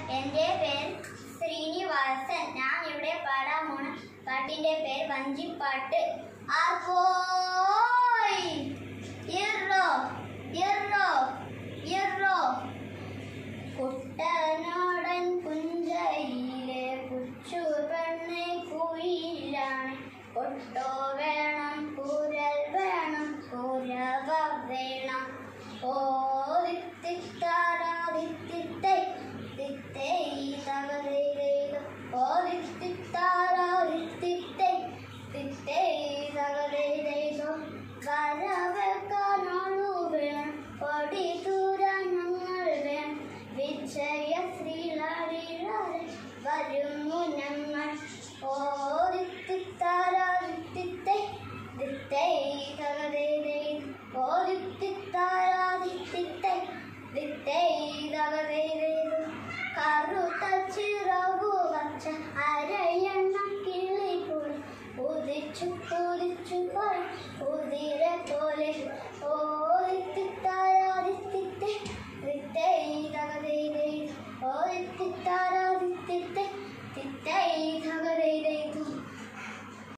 എൻ്റെ പേര് ശ്രീനിവാസൻ ഞാൻ ഇവിടെ പാടാൻ പോണ പാട്ടിന്റെ പേര് വഞ്ചിപ്പാട്ട് ആർപ്പോയ് ഇറോ ഇറോ ഇറോ കുട്ടനോടൻ പുഞ്ചയിലെ പുച്ചു പെണ്ണെ കുയിലാണ് കൊട്ടോ വേണം കുരൽ വേണം കുരവ വേണം ഓ ദിത്തിത്താരാ ദിത്തിത്തൈ ദിത്തൈ തകതൈതൈതം ഓ ദിത്തിത്താരാ ദിത്തിത്തൈ ദിത്തൈ തകതൈതൈതം വരവെക്കാനോളു വേണം പൊടി ദൂരം ഞങ്ങൾ വേണം വിജയ ശ്രീലാളിലാരെ വരും